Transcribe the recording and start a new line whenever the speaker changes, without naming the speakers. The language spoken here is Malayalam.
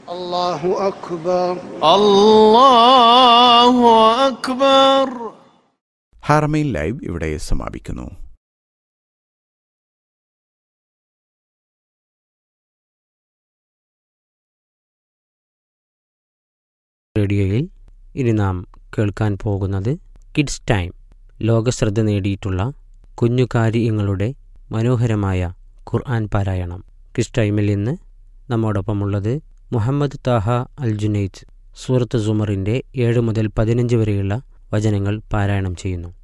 الله أكبر
الله أكبر
ഹാർമൈൻ ലൈവ് ഇവിടെ സമാപിക്കുന്നു
റേഡിയോയിൽ ഇനി നാം കേൾക്കാൻ പോകുന്നത് കിഡ്സ് ടൈം ലോകശ്രദ്ധ നേടിയിട്ടുള്ള കുഞ്ഞു കാര്യങ്ങളുടെ മനോഹരമായ ഖുർആൻ പാരായണം കിഡ്സ് ടൈമിൽ ഇന്ന് നമ്മോടൊപ്പമുള്ളത് മുഹമ്മദ് താഹ അൽ ജുനൈദ് സൂറത്ത് സുമറിൻ്റെ ഏഴ് മുതൽ പതിനഞ്ച് വരെയുള്ള വചനങ്ങൾ പാരായണം ചെയ്യുന്നു